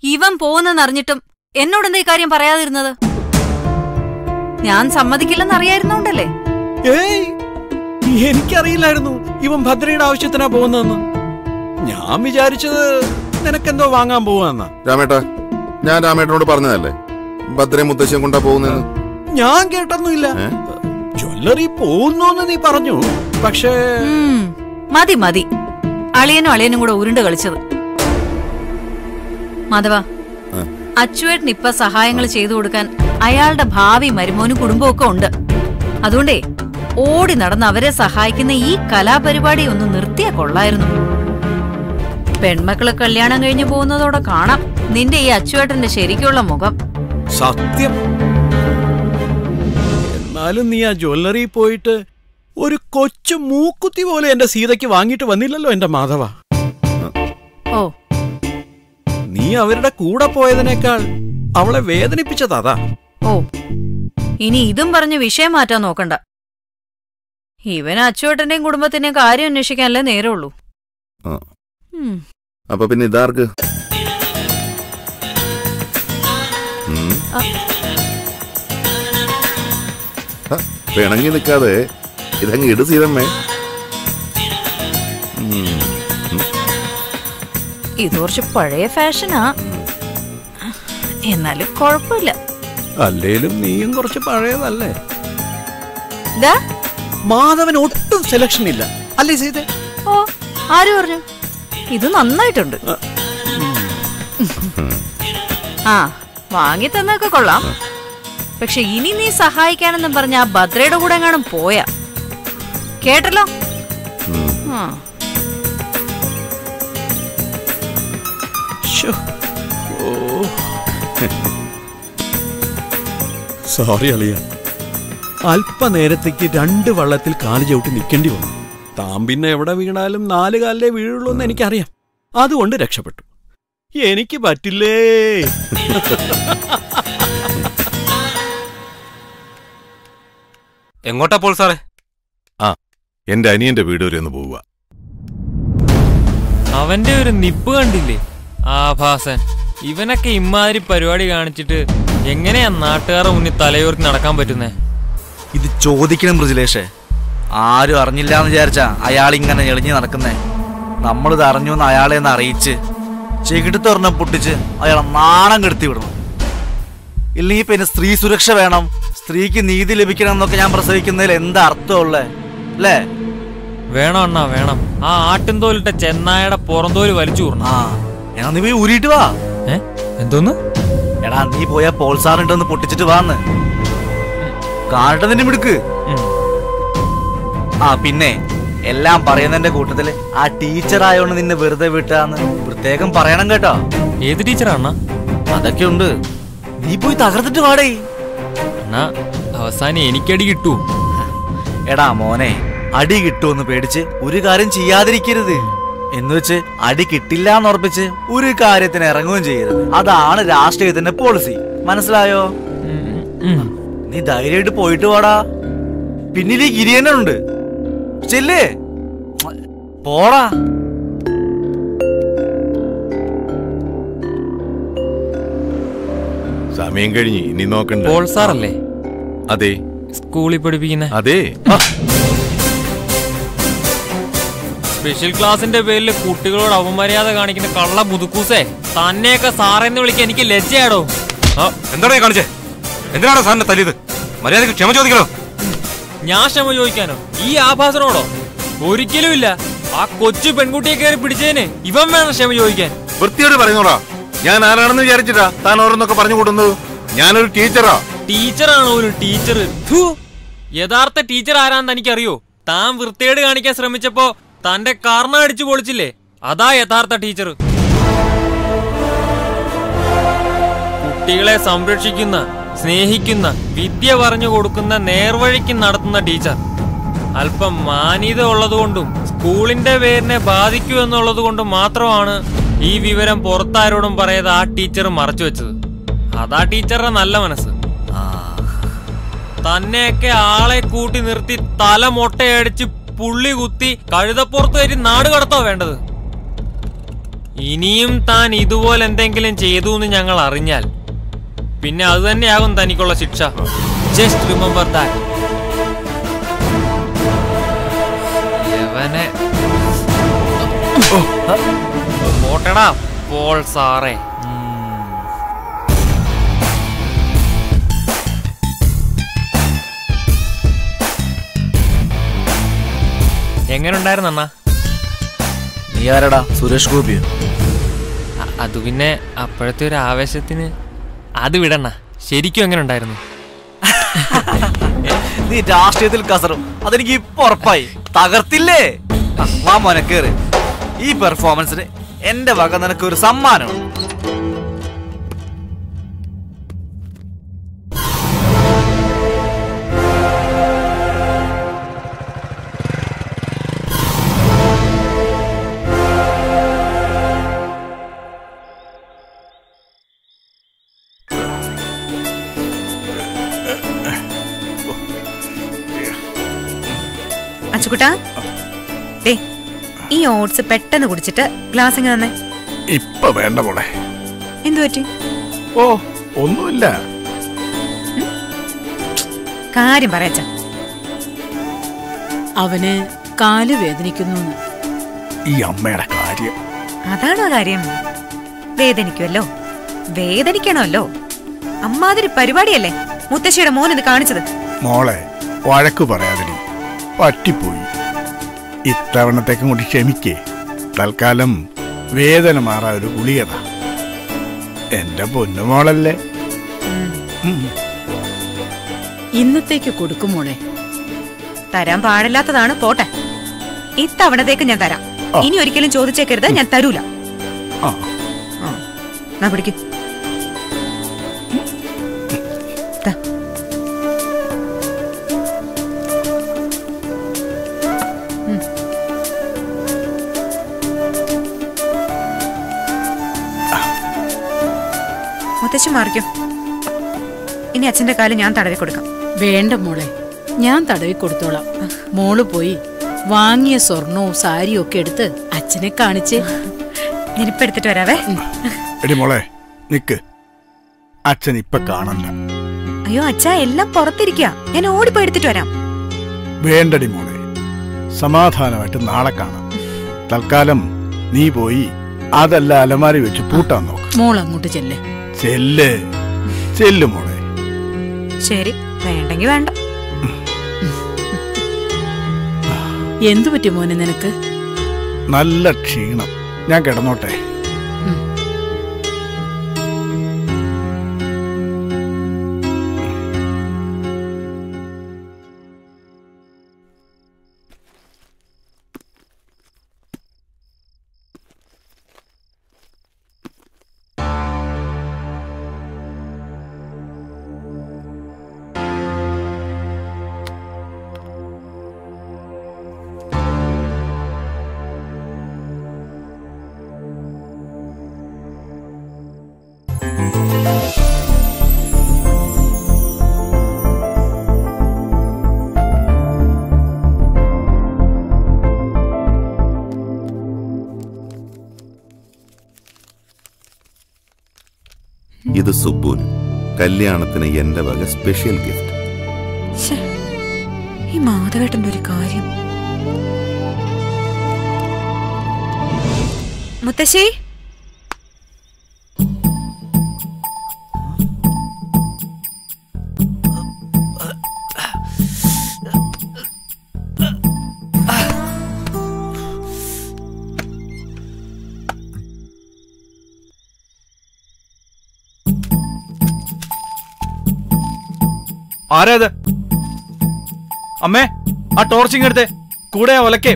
ഇവൻ പോകുന്നെന്നറിഞ്ഞിട്ടും എന്നോട് എന്താ കാര്യം പറയാതിരുന്നത് ഞാൻ സമ്മതിക്കില്ലെന്ന് അറിയായിരുന്നോണ്ടല്ലേ ഏയ് എനിക്കറിയില്ലായിരുന്നു ഇവൻ ഭദ്രയുടെ ആവശ്യത്തിനാ പോകുന്നതെന്ന് ഞാൻ വിചാരിച്ചത് നിനക്കെന്തോ വാങ്ങാൻ പോവാന്നാ രാമേട്ട ഞാൻ രാമേട്ടനോട് പറഞ്ഞതല്ലേ ഭദ്രയും മുത്തശ്ശിയും കൊണ്ടാ പോകുന്നതെന്ന് ഞാൻ കേട്ടൊന്നുമില്ല ഏ? ജ്വല്ലറി പോകുന്നു നീ പറഞ്ഞു പക്ഷേ ഉം, മതി മതി അളിയനും അളിയനും കൂടെ ഉരുണ്ട് കളിച്ചത് മാധവ ആ. അച്ചുവേട്ടന് ഇപ്പൊ സഹായങ്ങൾ ചെയ്തു കൊടുക്കാൻ അയാളുടെ ഭാവി മരുമോനും കുടുംബവും ഒക്കെ ഉണ്ട് അതുകൊണ്ടേ ഓടി നടന്ന് അവരെ സഹായിക്കുന്ന ഈ കലാപരിപാടി ഒന്ന് നിർത്തിയാ കൊള്ളായിരുന്നു പെൺമക്കള് കല്യാണം കഴിഞ്ഞു പോകുന്നതോടെ കാണാം നിന്റെ ഈ അച്ചുവേട്ടന്റെ ശരിക്കുള്ള മുഖം സത്യം എന്നാലും നീ ആ ജ്വല്ലറി പോയിട്ട് ഒരു കൊച്ചു മൂക്കുത്തി പോലെ എന്റെ സീതയ്ക്ക് വാങ്ങിയിട്ട് വന്നില്ലല്ലോ എന്റെ മാധവ ഓ നീ അവരുടെ കൂടെ പോയതിനേക്കാൾ അവളെ വേദനിപ്പിച്ചത് അതാ ഓ ഇനി ഇതും പറഞ്ഞ് വിഷയം മാറ്റാൻ നോക്കണ്ട ഇവൻ അച്ചുവേട്ടന്റെയും കുടുംബത്തിന്റെയും കാര്യം അന്വേഷിക്കാനല്ലേ നേരമുള്ളൂ ആ. ഉം. അപ്പൊ പിന്നെ ഇതാർക്ക് ഉം. ആ. ആ, പിണങ്ങി നിൽക്കാതെ ഇതങ്ങ് ഇട് സീതമ്മേ ഉം. ഇത് കുറച്ച് പഴയ ഫാഷനാ എന്നാലും കുഴപ്പമില്ല അല്ലേലും നീയും കുറച്ച് പഴയതല്ലേ ദാ, മാധവൻ ഒട്ടും സെലക്ഷൻ ഇല്ല അല്ലേ സീത ഓ ആര് പറഞ്ഞു ഇത് നന്നായിട്ടുണ്ട് ആ വാങ്ങി തന്നൊക്കെ കൊള്ളാം പക്ഷെ ഇനി നീ സഹായിക്കാനെന്നും പറഞ്ഞ ആ ഭദ്രയുടെ കൂടെ എങ്ങാനും പോയാ കേട്ടല്ലോ ഉം. ആ ശ്ശോ. ഓ സോറി അളിയ അല്പനേരത്തേക്ക് രണ്ട് വള്ളത്തിൽ കാല് ചവിട്ടി നിൽക്കേണ്ടി വന്നു താൻ പിന്നെ എവിടെ വീണാലും നാല് കാലിലേ വീഴുള്ളൂ എന്ന് എനിക്കറിയാം അതുകൊണ്ട് രക്ഷപ്പെട്ടു എനിക്ക് പറ്റില്ലേ എങ്ങോട്ടാ പോൾ സാറേ എന്റെ അനിയന്റെ വീട് വരെ ഒന്ന് പോവുക അവന്റെ ഒരു നിപ്പ് കണ്ടില്ലേ ആഭാസൻ ഇവനൊക്കെ ഇമാതിരി പരിപാടി കാണിച്ചിട്ട് എങ്ങനെയാ നാട്ടുകാരുടെ മുന്നിൽ തലയോർത്തി നടക്കാൻ പറ്റുന്നേ ഇത് ചോദിക്കണം മൃജിലേഷേ ആരും അറിഞ്ഞില്ല എന്ന് വിചാരിച്ചാ അയാൾ ഇങ്ങനെ എളിഞ്ഞു നടക്കുന്നേ നമ്മളിത് അറിഞ്ഞു എന്ന് അയാളെ ഒന്ന് അറിയിച്ച് ചെകിടത്തൊരെണ്ണം പൊട്ടിച്ച് അയാളെ നാണം കെടുത്തി വിടണം ഇല്ലെങ്കിൽ പിന്നെ സ്ത്രീ സുരക്ഷ വേണം സ്ത്രീക്ക് നീതി ലഭിക്കണം എന്നൊക്കെ ഞാൻ പ്രസവിക്കുന്നതിൽ എന്താ അർത്ഥമുള്ളേ അല്ലേ വേണം അണ്ണാ വേണം ആ ആട്ടിൻതോലിട്ട ചെന്നായയുടെ പുറന്തോല് വലിച്ചു കൂറണം ആ എന്നാ നീ പോയി ഊരിയിട്ട് വാ ഏ എന്തോന്ന് എടാ നീ പോയാ പോൾസാറുണ്ടെന്ന് പൊട്ടിച്ചിട്ട് വാന്ന് കാണട്ടെ നിന്നെ മിടുക്ക് ഉം. ആ പിന്നെ എല്ലാം പറയുന്നതിന്റെ കൂട്ടത്തില് ആ ടീച്ചർ ആയോണ്ട് നിന്നെ വെറുതെ വിട്ടാന്ന് പ്രത്യേകം പറയണം കേട്ടോ ഏത് ടീച്ചറാ അണ്ണാ അതൊക്കെ ഉണ്ട് നീ പോയി തകർത്തിട്ട് വാടേ അണ്ണാ അവസാനം എനിക്കടി കിട്ടൂ എടാ മോനെ അടി കിട്ടുമെന്ന് പേടിച്ച് ഒരു കാര്യം ചെയ്യാതിരിക്കരുത് എന്ന് വെച്ച് അടി കിട്ടില്ല എന്ന് ഉറപ്പിച്ച് ഒരു കാര്യത്തിന് ഇറങ്ങുകയും ചെയ്യരുത് അതാണ് രാഷ്ട്രീയത്തിന്റെ പോളിസി മനസ്സിലായോ ഉം, ഉം. നീ ധൈര്യമായിട്ട് പോയിട്ട് വാടാ പിന്നിൽ ഈ ഗിരിയനുണ്ട് ചെല്ലേ പോടാ സമയം കഴിഞ്ഞ് ഇനി നോക്കണ്ട പോൾ സാറല്ലേ അതെ സ്കൂളിൽ പഠിപ്പിക്കുന്ന അതെ സ്പെഷ്യൽ ക്ലാസിന്റെ പേരിൽ കുട്ടികളോട് അപമര്യാദ കാണിക്കുന്ന കള്ള മുതുക്കൂസേ തന്നെയൊക്കെ സാറെന്ന് വിളിക്കാൻ എനിക്ക് ലജ്ജയാടോ ആ എന്താണ് ഈ കാണിച്ചേ എന്തിനാണോ സാറിനെ തല്ലിയത് മര്യാദക്ക് ക്ഷമ ചോദിക്കണോ ഞാൻ ക്ഷമ ചോദിക്കാനോ ഈ ആഭാസനോടോ ഒരിക്കലും ഇല്ല ആ കൊച്ചു പെൺകുട്ടിയെ കയറി പിടിച്ചതിന് ഇവൻ വേണം ക്ഷമ ചോദിക്കാൻ വൃത്തിയോട് പറയുന്നോടാ ഞാൻ ആരാണെന്ന് വിചാരിച്ചിട്ടാ താൻ ഓരോന്നൊക്കെ പറഞ്ഞു കൊടുക്കുന്നത് ഞാനൊരു ടീച്ചറാ ടീച്ചറാണോ ഒരു ടീച്ചർ യഥാർത്ഥ ടീച്ചർ ആരാന്ന് തനിക്കറിയോ താൻ വൃത്തികേട് കാണിക്കാൻ ശ്രമിച്ചപ്പോ തന്റെ കാർണ അടിച്ചു പൊളിച്ചില്ലേ അതാ യഥാർത്ഥ ടീച്ചർ കുട്ടികളെ സംരക്ഷിക്കുന്ന സ്നേഹിക്കുന്ന വിദ്യ പറഞ്ഞു കൊടുക്കുന്ന നേർവഴിക്ക് നടത്തുന്ന ടീച്ചർ അല്പം മാന്യത ഉള്ളതുകൊണ്ടും സ്കൂളിന്റെ പേരിനെ ബാധിക്കൂ എന്നുള്ളത് കൊണ്ടും മാത്രമാണ് ഈ വിവരം പുറത്താരോടും പറയാതെ ആ ടീച്ചർ മറച്ചു വെച്ചത് അതാ ടീച്ചറുടെ നല്ല മനസ്സ് തന്നെയൊക്കെ ആളെ കൂട്ടി നിർത്തി തല മൊട്ടയടിച്ച് പുള്ളി കുത്തി കഴുതപ്പുറത്ത് കയറ്റി നാട് കടത്തോ വേണ്ടത് ഇനിയും താൻ ഇതുപോലെ എന്തെങ്കിലും ചെയ്തു എന്ന് ഞങ്ങൾ അറിഞ്ഞാൽ പിന്നെ അത് തന്നെയാകും തനിക്കുള്ള ശിക്ഷ ജസ്റ്റ് റിമെമ്പർ ദാറ്റ് യവനെ പോട്ടടാ പോൾ സാറേ എങ്ങനെ ഉണ്ടായിരുന്നു അണ്ണാ നീ ആരടാ സുരേഷ് ഗോപിയോ അ- അത് പിന്നെ അപ്പോഴത്തെ ഒരു ആവേശത്തിന് അത് വിടണ്ണ ശരിക്കും എങ്ങനെ ഉണ്ടായിരുന്നു നീ രാഷ്ട്രീയത്തിൽ കസറും അതെനിക്ക് ഇപ്പൊ ഉറപ്പായി തകർത്തില്ലേ ആ, വാ മോനെ കേറ് ഈ പെർഫോമൻസിന് എന്റെ വക നിനക്ക് ഒരു സമ്മാനമുണ്ട് അച്ചുകുട്ടാ ദേ ഈ ഓട്സ് പെട്ടെന്ന് കുടിച്ചിട്ട് ഗ്ലാസ് ഇങ്ങനെ തന്നെ ഇപ്പൊ വേണ്ട മോളെ എന്തു പറ്റി ഓ ഒന്നുമില്ല കാര്യം പറയച്ച അവന് കാല് വേദനിക്കുന്നു ഈ അമ്മയുടെ കാര്യം അതാണോ കാര്യം വേദനിക്കുമല്ലോ വേദനിക്കണമല്ലോ അമ്മാതിരി പരിപാടിയല്ലേ മുത്തശ്ശിയുടെ മോൻ ഇത് കാണിച്ചത് മോളെ വഴക്കു പറയാതിരി പറ്റിപ്പോയി ഇത്തവണത്തേക്കും കൂടി ക്ഷമിക്കേ തൽക്കാലം വേദന മാറാ ഒരു ഗുളികത എന്റെ പൊന്നുമോളല്ലേ ഉം. ഇന്നത്തേക്ക് കൊടുക്കും മോളെ തരാൻ പാടില്ലാത്തതാണ് പോട്ടെ ഇത്തവണത്തേക്ക് ഞാൻ തരാം ആ. ഇനി ഒരിക്കലും ചോദിച്ചേക്കരുത് ഞാൻ തരൂല ആ ആ, എന്നാ പിടിക്കും മുത്തശ്ശി മാറിക്കും ഇനി അച്ഛന്റെ കാല് ഞാൻ തടവി കൊടുക്കാം വേണ്ട മോളെ ഞാൻ തടവി കൊടുത്തോളാം മോള് പോയി വാങ്ങിയ സ്വർണവും സാരിയും ഒക്കെ എടുത്ത് അച്ഛനെ കാണിച്ച് ഇനിപ്പെടുത്തിട്ട് വരാവേ എടി മോളെ നിക്ക് അച്ഛൻ ഇപ്പൊ കാണണ്ട അയ്യോ അച്ഛാ എല്ലാം പുറത്തിരിക്കുക ഞാൻ ഓടിപ്പോയി എടുത്തിട്ട് വരാം വേണ്ടടി മോളെ സമാധാനമായിട്ട് നാളെ കാണാം തൽക്കാലം നീ പോയി അതല്ല അലമാരി വെച്ച് പൂട്ടാൻ നോക്ക് മോൾ അങ്ങോട്ട് ചെല്ലേ ചെല്ല് ചെല്ലു മോളെ ശരി വേണ്ടെങ്കി വേണ്ട എന്തു പറ്റി മോനെ നിനക്ക് നല്ല ക്ഷീണം ഞാൻ കിടന്നോട്ടെ ഇത് സുബുന് കല്യാണത്തിന് എന്റെ വക സ്പെഷ്യൽ ഗിഫ്റ്റ് ശ്ശേ, ഈ മാധവേട്ടന്റെ ഒരു കാര്യം മുത്തശ്ശി ആരാത് അമ്മേ ആ ടോർച്ചിങ് എടുത്തേ കൂടെ ആ ഒലക്കേ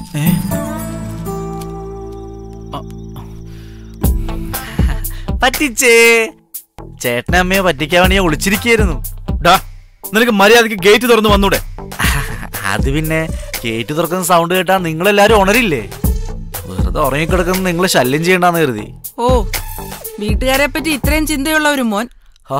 പറ്റിച്ചേ ചേട്ടനെ അമ്മയെ പറ്റിക്കാൻ വേണ്ടി ഞാൻ ഒളിച്ചിരിക്കായിരുന്നു ഡാ നിനക്ക് മര്യാദക്ക് ഗേറ്റ് തുറന്ന് വന്നൂടെ അത് പിന്നെ ഗേറ്റ് തുറക്കുന്ന സൗണ്ട് കേട്ടാ നിങ്ങളെല്ലാരും ഉണരില്ലേ വെറുതെ ഉറങ്ങിക്കിടക്കുന്ന നിങ്ങൾ ശല്യം ചെയ്യണ്ടെന്ന് കരുതി ഓ വീട്ടുകാരെ പറ്റി ഇത്രയും ചിന്തയുള്ള ഒരു മോൻ ഹോ.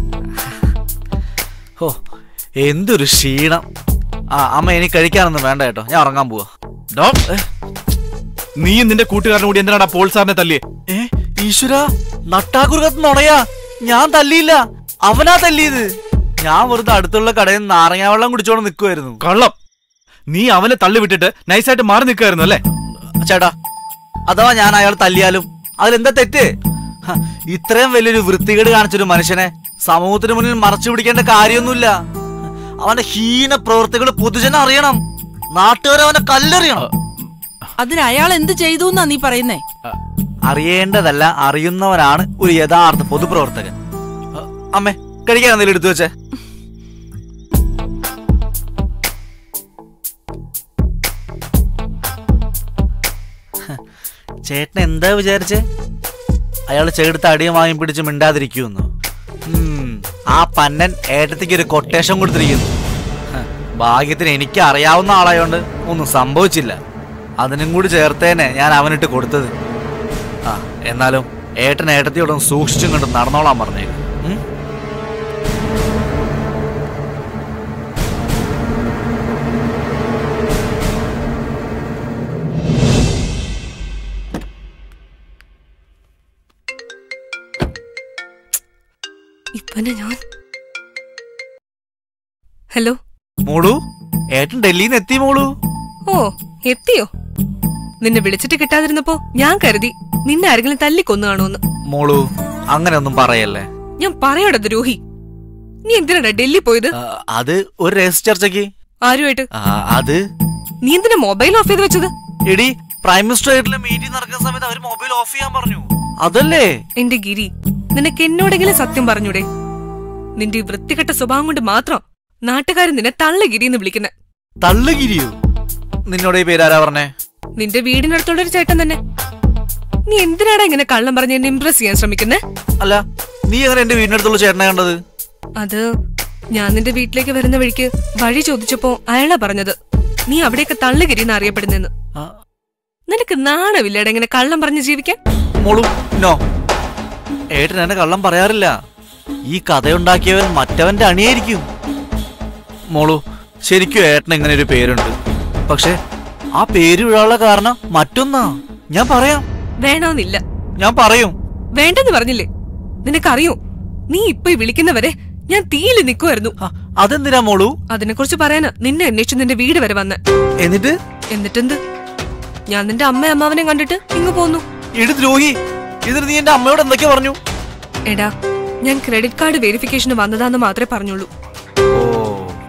ഹോ എന്തൊരു ക്ഷീണം ആ അമ്മ ഇനി കഴിക്കാനൊന്നും വേണ്ട കേട്ടോ ഞാൻ ഉറങ്ങാൻ പോവാ ഡോ ഏ. നീയും നിന്റെ കൂട്ടുകാരനും കൂടി എന്തിനാടാ പോൾ സാറിനെ തല്ലിയേ ഏ ഈശ്വര നട്ടാകുറുകത്ത് നുണയാ ഞാൻ തല്ലിയില്ല അവനാ തല്ലിയത് ഞാൻ വെറുതെ അടുത്തുള്ള കടയിൽ നിന്ന് നാരങ്ങ വെള്ളം കുടിച്ചോണ്ട് നിൽക്കുമായിരുന്നു കള്ളം നീ അവനെ തള്ളി വിട്ടിട്ട് നൈസായിട്ട് മാറി നിൽക്കായിരുന്നു അല്ലേ ചേട്ടാ അഥവാ ഞാൻ അയാൾ തല്ലിയാലും അതിലെന്താ തെറ്റ് ഹ, ഇത്രയും വലിയൊരു വൃത്തികേട് കാണിച്ചൊരു മനുഷ്യനെ സമൂഹത്തിന് മുന്നിൽ മറച്ചു പിടിക്കേണ്ട കാര്യമൊന്നുമില്ല അവന്റെ ഹീന പ്രവൃത്തികൾ പൊതുജനം അറിയണം നാട്ടുകാർ അവനെ കല്ലെറിയണം അതിന് അയാൾ എന്ത് ചെയ്തു എന്നാ നീ പറയുന്നേ അറിയേണ്ടതല്ല അറിയുന്നവനാണ് ഒരു യഥാർത്ഥ പൊതുപ്രവർത്തകൻ അ, അമ്മേ കഴിക്കാൻ എന്തെങ്കിലും എടുത്തു വെച്ചേ ഹ, ചേട്ടൻ എന്താ വിചാരിച്ചേ അയാൾ ചെടുത്ത് അടിയും വാങ്ങി പിടിച്ച് മിണ്ടാതിരിക്കുമെന്നു ഉം, ആ പന്നൻ ഏട്ടത്തിക്ക് ഒരു കൊട്ടേഷൻ കൊടുത്തിരിക്കുന്നു ഹ, ഭാഗ്യത്തിന് എനിക്ക് അറിയാവുന്ന ആളായോണ്ട് ഒന്നും സംഭവിച്ചില്ല അതിനും കൂടി ചേർത്തേനെ ഞാൻ അവനിട്ട് കൊടുത്തത് ആ എന്നാലും ഏട്ടൻ ഏട്ടത്തിയോടൊന്ന് സൂക്ഷിച്ചും കണ്ട് നടന്നോളാൻ പറഞ്ഞേക്കും ഉം? ഇപ്പന്നെ ഞാൻ ഹലോ മോളു ഏട്ടൻ ഡൽഹിയിൽ നിന്ന് എത്തി മോളു ഓ എത്തിയോ നിന്നെ വിളിച്ചിട്ട് കിട്ടാതിരുന്നപ്പോ ഞാൻ കരുതി നിന്നെ ആരെങ്കിലും തല്ലിക്കൊന്നു കാണുമെന്ന് മോളു അങ്ങനെ ഒന്നും പറയല്ലേ ഞാൻ പറയടാ ദ്രോഹി നീ എന്തിനാടാ ഡൽഹി പോയത് ആ, അത് ഒരു രഹസ്യ ചർച്ചയ്ക്ക് ആരുമായിട്ട് ആ, അത് നീ എന്തിനാ മൊബൈൽ ഓഫ് ചെയ്ത് വെച്ചത് എടി പ്രൈം മിനിസ്റ്റർ ആയിട്ടുള്ള മീറ്റിംഗ് നടക്കുന്ന സമയത്ത് അവർ മൊബൈൽ ഓഫ് ചെയ്യാൻ പറഞ്ഞു അതല്ലേ എന്റെ ഗിരി നിനക്ക് എന്നോടെങ്കിലും സത്യം പറഞ്ഞൂടെ നിന്റെ ഈ വൃത്തികെട്ട സ്വഭാവം കൊണ്ട് മാത്രം നാട്ടുകാർ നിന്നെ തള്ളഗിരി എന്ന് വിളിക്കുന്നെ തള്ളുകിരിയോ നിന്നോട് ഈ പേരാരാ പറഞ്ഞേ നിന്റെ വീടിനടുത്തുള്ള ഒരു ചേട്ടൻ തന്നെ നീ എന്തിനാടാ ഇങ്ങനെ കള്ളം പറഞ്ഞ് എന്നെ ഇംപ്രസ് ചെയ്യാൻ ശ്രമിക്കുന്നേ അല്ല നീ എങ്ങനെ എന്റെ വീടിനടുത്തുള്ള ചേട്ടനെ കണ്ടത് അത് ഞാൻ നിന്റെ വീട്ടിലേക്ക് വരുന്ന വഴിക്ക് വഴി ചോദിച്ചപ്പോ അയാളാ പറഞ്ഞത് നീ അവിടെയൊക്കെ തള്ളുകിരി എന്ന് അറിയപ്പെടുന്നെന്ന് ആ. നിനക്ക് നാണമില്ലേടാ ഇങ്ങനെ കള്ളം പറഞ്ഞ് ജീവിക്കാൻ മോളു നോ ഏട്ടൻ എന്നെ കള്ളം പറയാറില്ല ഈ കഥയുണ്ടാക്കിയവൻ മറ്റവന്റെ അണിയായിരിക്കും മോളു ശരിക്കും ഏട്ടൻ ഇങ്ങനെ ഒരു പേരുണ്ട് പക്ഷെ ആ പേര് വീഴാനുള്ള കാരണം മറ്റൊന്നാ ഞാൻ പറയാം വേണമെന്നില്ല ഞാൻ പറയും വേണ്ടെന്ന് പറഞ്ഞില്ലേ നിനക്കറിയോ നീ ഇപ്പൊ ഈ വിളിക്കുന്നവരെ ഞാൻ തീയിൽ നിൽക്കുമായിരുന്നു ആ, അതെന്തിനാ മോളു അതിനെക്കുറിച്ച് പറയാനാ നിന്നെ അന്വേഷിച്ച് നിന്റെ വീട് വരെ വന്ന് എന്നിട്ട് എന്നിട്ടെന്ത് ഞാൻ നിന്റെ അമ്മ അമ്മാവനെ കണ്ടിട്ട് ഇങ്ങ് പോന്നു ഇടി ദ്രോഹി ഇതിന് നീ എന്റെ അമ്മയോട് എന്തൊക്കെ പറഞ്ഞു എടാ ഞാൻ ക്രെഡിറ്റ് കാർഡ് വെരിഫിക്കേഷന് വന്നതാന്ന് മാത്രമേ പറഞ്ഞുള്ളൂ ഓ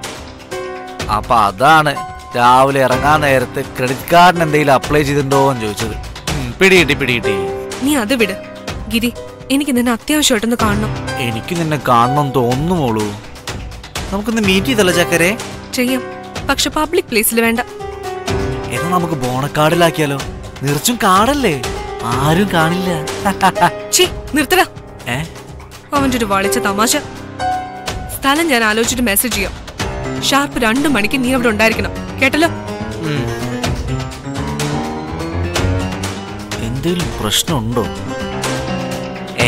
അപ്പൊ അതാണ് രാവിലെ ഇറങ്ങാൻ നേരത്ത് ക്രെഡിറ്റ് കാർഡിന് എന്തെങ്കിലും അപ്ലൈ ചെയ്തിട്ടുണ്ടോ എന്ന് ചോദിച്ചത് ഉം, പിടികിട്ടി പിടികിട്ടി നീ അത് വിട് ഗിരി എനിക്ക് നിന്നെ അത്യാവശ്യമായിട്ടൊന്ന് കാണണം എനിക്ക് നിന്നെ കാണണം തോന്നുന്നു മോളൂ നമുക്കൊന്ന് മീറ്റ് ചെയ്തല്ലോ ചക്കരെ ചെയ്യാം പക്ഷെ പബ്ലിക് പ്ലേസിൽ വേണ്ട എന്നാ നമുക്ക് ബോണക്കാർഡിലാക്കിയാലോ നിറച്ചും കാടല്ലേ ആരും കാണില്ല ചീ നിർത്തടാ ഏ അവന്റെ ഒരു വളിച്ച തമാശ സ്ഥലം ഞാൻ ആലോചിച്ചിട്ട് മെസ്സേജ് ചെയ്യാം ഷാർപ്പ് രണ്ടു മണിക്ക് നീ അവിടെ ഉണ്ടായിരിക്കണം കേട്ടല്ലോ ഉം. എന്തേലും പ്രശ്നമുണ്ടോ ഏ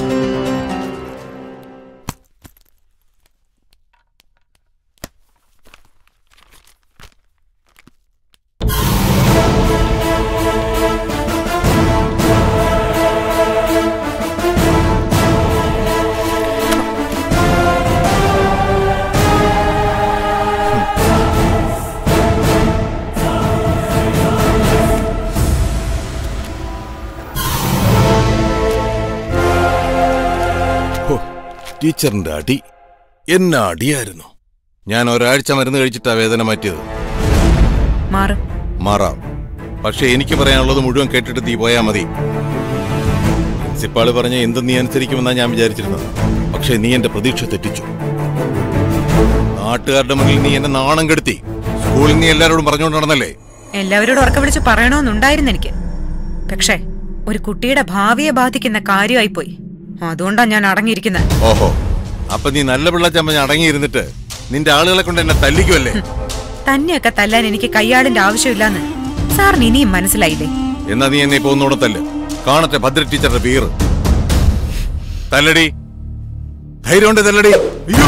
ഹോ, ടീച്ചറിന്റെ അടി എന്നാ അടിയായിരുന്നു ഞാൻ ഒരാഴ്ച മരുന്ന് കഴിച്ചിട്ടാ വേദന മാറ്റിയത് മാറും മാറാം പക്ഷെ എനിക്ക് പറയാനുള്ളത് മുഴുവൻ കേട്ടിട്ട് നീ പോയാ മതി പ്രിൻസിപ്പാള് പറഞ്ഞ എന്ത് നീ അനുസരിക്കുമെന്നാ ഞാൻ വിചാരിച്ചിരുന്നത് പക്ഷെ നീ എന്റെ പ്രതീക്ഷ തെറ്റിച്ചു നാട്ടുകാരുടെ മുന്നിൽ നീ എന്നെ നാണം കെടുത്തി സ്കൂളിൽ നീ എല്ലാവരോടും പറഞ്ഞുകൊണ്ട് നടന്നല്ലേ എല്ലാവരോടും ഉറക്ക വിളിച്ച് പറയണമെന്നുണ്ടായിരുന്നു എനിക്ക് പക്ഷേ ഒരു കുട്ടിയുടെ ഭാവിയെ ബാധിക്കുന്ന കാര്യമായിപ്പോയി അതുകൊണ്ടാ ഞാൻ അടങ്ങിയിരിക്കുന്നത് ഓഹോ അപ്പൊ നീ നല്ല പിള്ളച്ചമ്മ അടങ്ങിയിരുന്നിട്ട് നിന്റെ ആളുകളെ കൊണ്ട് എന്നെ തല്ലിക്കുമല്ലേ തന്നെയൊക്കെ തല്ലാൻ എനിക്ക് കയ്യാളിന്റെ ആവശ്യമില്ലാന്ന് സാറിന് ഇനിയും മനസ്സിലായില്ലേ എന്നാ നീ എന്നെ ഇപ്പൊ ഒന്നുകൂടെ തല്ല് കാണട്ടെ ഭദ്ര ടീച്ചറുടെ വീറ് തല്ലടി ധൈര്യം ഉണ്ട് തല്ലടി അയ്യോ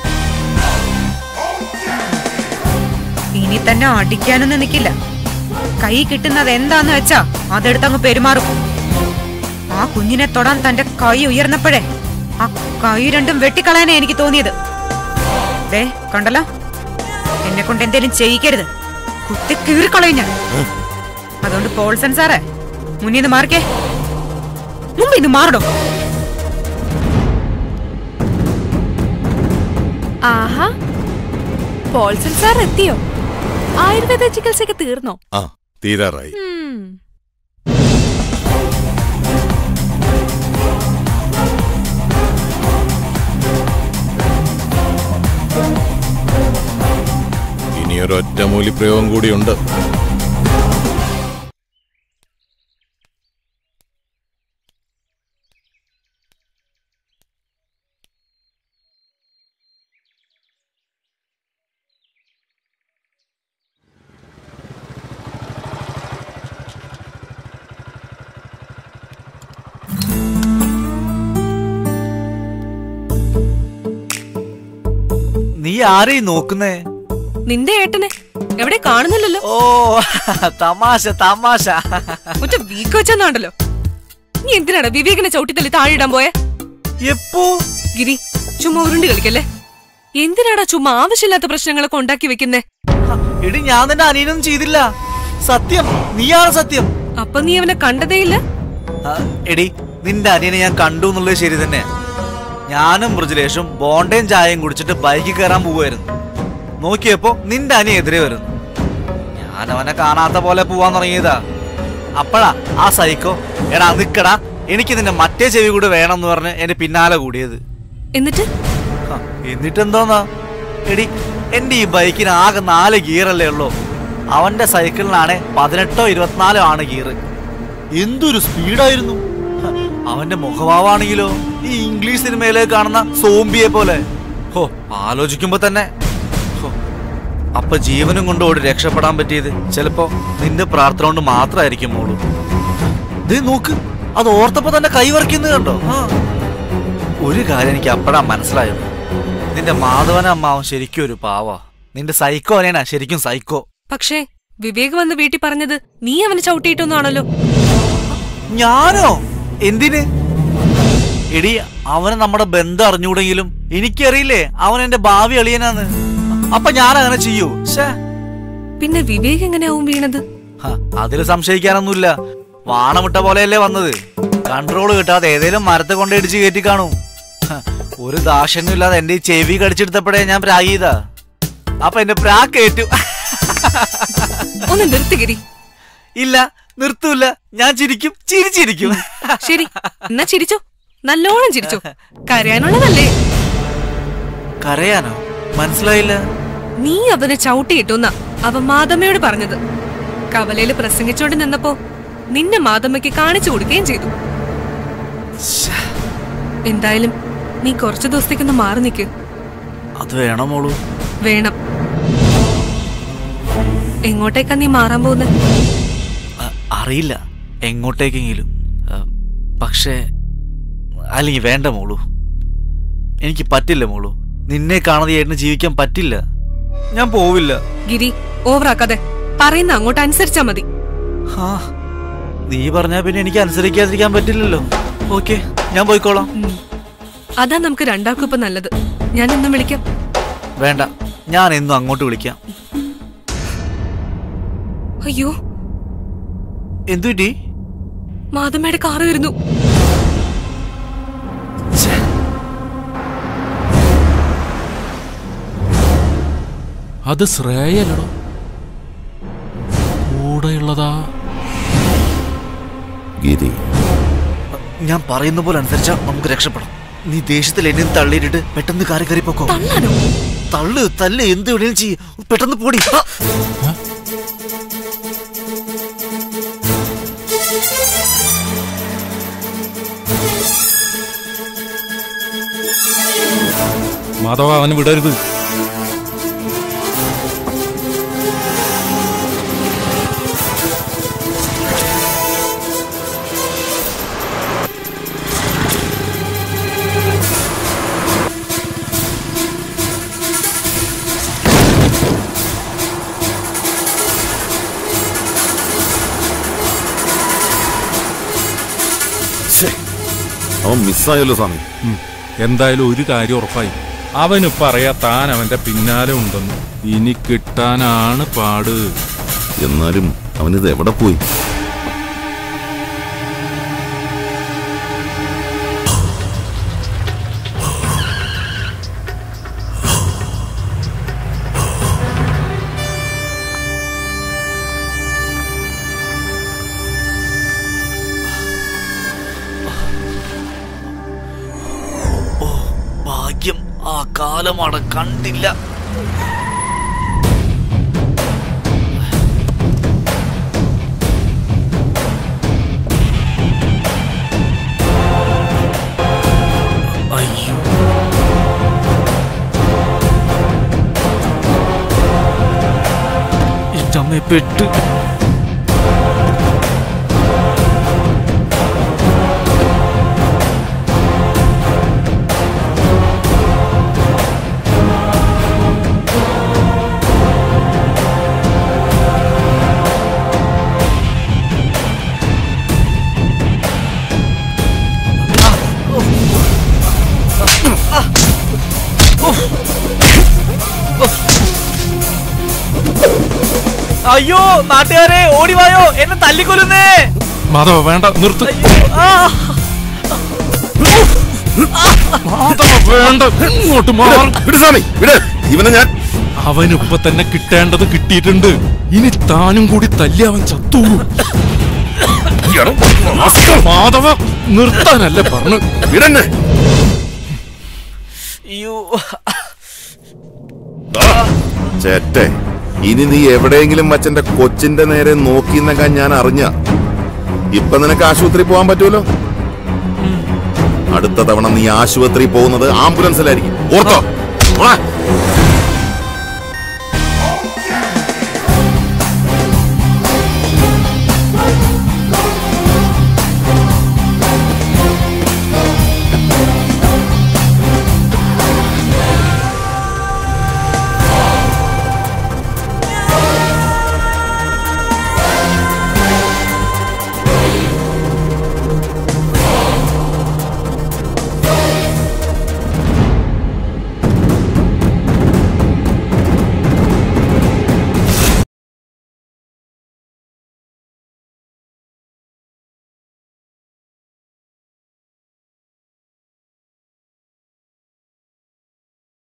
ഇനി തന്നെ അടിക്കാനൊന്നും നിൽക്കില്ല കൈ കിട്ടുന്നത് എന്താന്ന് വെച്ചാ അതെടുത്തങ്ങ് പെരുമാറും ആ കുഞ്ഞിനെ തൊടാൻ തന്റെ കൈ ഉയർന്നപ്പോഴേ ആ കൈ രണ്ടും വെട്ടിക്കളയാനേ എനിക്ക് തോന്നിയത് ദേ കണ്ടല്ലോ എന്നെ കൊണ്ട് എന്തേലും ചെയ്യിക്കരുത് കുത്തി കീറിക്കളയും ഞാൻ അതുകൊണ്ട് പോൾസൺ സാറേ മുന്നിൽ നിന്ന് മാറിക്കേ മുമ്പിൽ നിന്ന് മാറണോ ആഹാ പോൾസൺ സാർ എത്തിയോ ആയുർവേദ ചികിത്സയൊക്കെ തീർന്നോ ആ തീരാറായി ഉം. ഇനിയൊരൊറ്റ മൂലിപ്രയോഗം കൂടിയുണ്ട് നീ ആരെയും നോക്കുന്നേ നിന്റെ ഏട്ടനെ എവിടെ കാണുന്നില്ലല്ലോ ഓ തമാശ തമാശ ഒറ്റ വീക്ക് വെച്ചെന്നാണ്ടല്ലോ നീ എന്തിനാണ് വിവേകിനെ ചവിട്ടിത്തല്ലി താഴെയിടാൻ പോയെ എപ്പോ ഗിരി ചുമ്മാ ഉരുണ്ട് കളിക്കല്ലേ എന്തിനാടാ ചുമ്മാ ആവശ്യമില്ലാത്ത പ്രശ്നങ്ങളൊക്കെ ഉണ്ടാക്കി വെക്കുന്നേ എടി ഞാൻ നിന്റെ അനിയനൊന്നും ചെയ്തില്ല സത്യം നീയാണ് സത്യം അപ്പൊ നീ അവനെ കണ്ടതേയില്ല ആ, എടി നിന്റെ അനിയനെ ഞാൻ കണ്ടു എന്നുള്ളത് ശരി തന്നെ ഞാനും ബ്രജിലേഷും ബോണ്ടയും ചായയും കുടിച്ചിട്ട് ബൈക്കിൽ കയറാൻ പോവായിരുന്നു നോക്കിയപ്പോ നിന്റെ അനിയ എതിരെ വരുന്നു ഞാൻ അവനെ കാണാത്ത പോലെ പോവാൻ തുടങ്ങിയതാ അപ്പഴാ ആ സൈക്കോ എടാ നിക്കടാ എനിക്ക് നിന്റെ മറ്റേ ചെവി കൂടെ വേണം എന്ന് പറഞ്ഞ് എന്റെ പിന്നാലെ കൂടിയത് എന്നിട്ട് ഹ, എന്നിട്ടെന്തോന്നാ എടി എന്റെ ഈ ബൈക്കിന് ആകെ നാല് ഗിയറല്ലേ ഉള്ളൂ അവന്റെ സൈക്കിളിനാണെ പതിനെട്ടോ ഇരുപത്തിനാലോ ആണ് ഗിയർ എന്തൊരു സ്പീഡായിരുന്നു ഹ, അവന്റെ മുഖഭാവാണെങ്കിലോ ഈ ഇംഗ്ലീഷ് സിനിമയിലെ കാണുന്ന സോംബിയെ പോലെ ഹോ ആലോചിക്കുമ്പോ തന്നെ ഹോ, അപ്പൊ ജീവനും കൊണ്ട് ഓടി രക്ഷപ്പെടാൻ പറ്റിയത് ചിലപ്പോ നിന്റെ പ്രാർത്ഥന കൊണ്ട് മാത്രമായിരിക്കും മോളു ദേ നോക്ക് അത് ഓർത്തപ്പോ തന്നെ കൈവറക്കുന്നത് കണ്ടോ ആ ഒരു കാര്യം എനിക്ക് അപ്പഴാ മനസ്സിലായത് നിന്റെ മാധവന അമ്മാവൻ ശരിക്കും ഒരു പാവാ നിന്റെ സൈക്കോ അനേനാ ശരിക്കും സൈക്കോ പക്ഷേ വിവേക് വന്ന് വീട്ടിൽ പറഞ്ഞത് നീ അവനെ ചവിട്ടിയിട്ടൊന്നാണല്ലോ ഞാനോ എന്തിന് എടി അവന് നമ്മുടെ ബന്ധം അറിഞ്ഞൂടെങ്കിലും എനിക്കറിയില്ലേ അവൻ എന്റെ ഭാവി അളിയനാന്ന് അപ്പൊ ഞാൻ അങ്ങനെ ചെയ്യൂ ശ്ശേ പിന്നെ വിവേക് എങ്ങനെയാവും വീണത് ഹ, അതില് സംശയിക്കാനൊന്നുമില്ല വാണമിട്ട പോലെയല്ലേ വന്നത് കൺട്രോൾ കിട്ടാതെ ഏതേലും മരത്തെ കൊണ്ട് ഇടിച്ച് കയറ്റി കാണും ഹ, ഒരു ദാക്ഷണ്യം ഇല്ലാതെ എന്റെ ഈ ചെവി കടിച്ചെടുത്തപ്പോഴേ ഞാൻ പ്രാഗീതാ അപ്പൊ എന്റെ പ്രാക്ക് ഏറ്റു ഒന്ന് നിർത്തിഗിരി ഇല്ല നിർത്തൂല ഞാൻ ചിരിക്കും ചിരിച്ചിരിക്കും ശരി എന്നാ ചിരിച്ചോ നല്ലോണം ചിരിച്ചോ കരയാനുള്ളതല്ലേ കരയാനോ മനസ്സിലായില്ല നീ അവനെ ചവിട്ടിയിട്ടോന്നാ അവൻ മാതമ്മയോട് പറഞ്ഞത് കവലയിൽ പ്രസംഗിച്ചോണ്ട് നിന്നപ്പോ നിന്നെ മാതമ്മയ്ക്ക് കാണിച്ചു കൊടുക്കുകയും ചെയ്തു എന്തായാലും നീ കുറച്ചു ദിവസത്തേക്കൊന്ന് മാറി നിൽക്ക് അത് വേണോ മോളൂ വേണം എങ്ങോട്ടേക്കാ നീ മാറാൻ പോകുന്നത് അ- അറിയില്ല എങ്ങോട്ടേക്കെങ്കിലും അ, പക്ഷേ അല്ലെങ്കിൽ വേണ്ട മോളു എനിക്ക് പറ്റില്ല മോളു നിന്നെ കാണാതെ ഏട്ടന് ജീവിക്കാൻ പറ്റില്ല ഞാൻ പോവില്ല ഗിരി ഓവറാക്കാതെ പറയുന്ന അങ്ങോട്ട് അനുസരിച്ചാ മതി ഹാ നീ പറഞ്ഞാ പിന്നെ എനിക്ക് അനുസരിക്കാതിരിക്കാൻ പറ്റില്ലല്ലോ ഓക്കെ ഞാൻ പോയിക്കോളാം അതാ നമുക്ക് രണ്ടാൾക്കും ഇപ്പൊ നല്ലത് ഞാൻ ഇന്നും വിളിക്കാം വേണ്ട ഞാൻ എന്നും അങ്ങോട്ട് വിളിക്കാം അയ്യോ എന്തു പറ്റി മാതമ്മയുടെ കാറ് വരുന്നു അത് ശ്രേയല്ലടോ കൂടെയുള്ളതാ ഗിരി ഞാൻ പറയുന്ന പോലെ അനുസരിച്ചാ നമുക്ക് രക്ഷപ്പെടാം നീ ദേഷ്യത്തിൽ എന്നെ തള്ളിയിട്ടിട്ട് പെട്ടെന്ന് കാറി കയറി പോക്കോ തള്ളു തല്ല് എന്ത് വേണേലും ചെയ്യ് പെട്ടെന്ന് പോടി ആ. മാധവ അവന് വിടരുത് അവൻ മിസ്സായല്ലോ സ്വാമി ഉം. എന്തായാലും ഒരു കാര്യം ഉറപ്പായി അവന് പറയാ താൻ അവന്റെ പിന്നാലെ ഉണ്ടെന്ന് ഇനി കിട്ടാനാണ് പാട് എന്നാലും അവനിത് എവിടെ പോയി ഭാഗ്യം ആ കാലമാണ് കണ്ടില്ല അയ്യോ എന്റെ അമ്മയെ പെട്ട് അയ്യോ നാട്ടുകാരെ ഓടിവായോ എന്നെ തല്ലിക്കൊല്ലുന്നേ മാധവ വേണ്ട നിർത്ത് ആ! മാധവ വേണ്ട ഇങ്ങോട്ട് മാറും സ്വാമി വിട് ഇവനെ ഞാൻ അവനിപ്പൊ തന്നെ കിട്ടേണ്ടത് കിട്ടിയിട്ടുണ്ട് ഇനി താനും കൂടി തല്ലി അവൻ ചത്തു മാധവ നിർത്താനല്ലേ പറഞ്ഞു വിടന്നെ അയ്യോ ചേട്ടെ ഇനി നീ എവിടെയെങ്കിലും വച്ചെന്റെ കൊച്ചിന്റെ നേരെ നോക്കിന്നൊക്കെ ഞാൻ അറിഞ്ഞ ഇപ്പൊ നിനക്ക് ആശുപത്രി പോകാൻ പറ്റുമല്ലോ അടുത്ത തവണ നീ ആശുപത്രി പോകുന്നത് ആംബുലൻസിലായിരിക്കും ഓർത്തോ പോടാ.